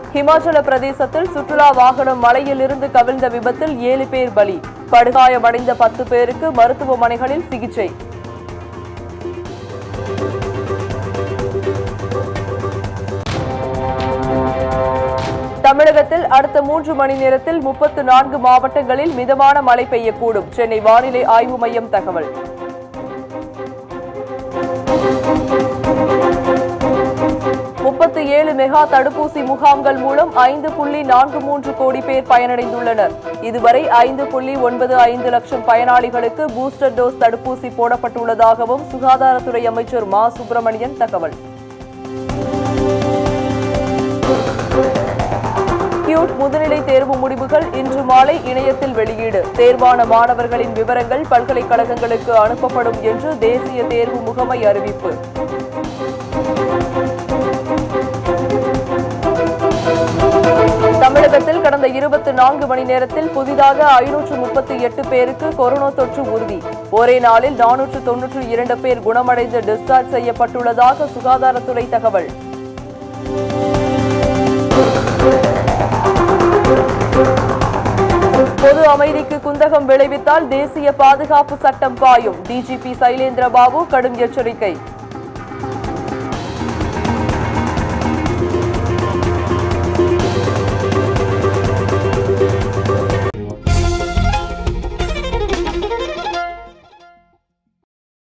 ஹிமாச்சல பிரதேசத்தில் சுற்றுலா வாகனம் மலையில் இருந்து கவிழ்ந்த விபத்தில் ஏழு பேர் பலி படுகாயமடைந்த பத்து பேருக்கு மருத்துவமனைகளில் சிகிச்சை தமிழகத்தில் அடுத்த மூன்று மணி நேரத்தில் முப்பத்து நான்கு மாவட்டங்களில் மிதமான மழை பெய்யக்கூடும் சென்னை வானிலை ஆய்வு மையம் தகவல் முப்பத்து ஏழு மெகா தடுப்பூசி முகாம்கள் மூலம் ஐந்து புள்ளி நான்கு மூன்று கோடி பேர் பயனடைந்துள்ளனர் இதுவரை ஐந்து புள்ளி ஒன்பது ஐந்து லட்சம் பயனாளிகளுக்கு பூஸ்டர் டோஸ் தடுப்பூசி போடப்பட்டுள்ளதாகவும் சுகாதாரத்துறை அமைச்சர் மா சுப்பிரமணியன் தகவல் கியூட் முதுநிலை தேர்வு முடிவுகள் இன்று மாலை இணையத்தில் வெளியீடு தேர்வான மாணவர்களின் விவரங்கள் பல்கலைக்கழகங்களுக்கு அனுப்பப்படும் என்று தேசிய தேர்வு முகமை அறிவிப்பு தமிழகத்தில் கடந்த இருபத்தி நான்கு மணி நேரத்தில் புதிதாக ஐநூற்று முப்பத்தி எட்டு பேருக்கு கொரோனா தொற்று உறுதி ஒரே நாளில் நானூற்று தொன்னூற்று இரண்டு பேர் குணமடைந்து டிஸ்சார்ஜ் செய்யப்பட்டுள்ளதாக சுகாதாரத்துறை தகவல் பொது அமைதிக்கு குந்தகம் விளைவித்தால் தேசிய பாதுகாப்பு சட்டம் பாயும் டிஜிபி சைலேந்திர பாபு கடும் எச்சரிக்கை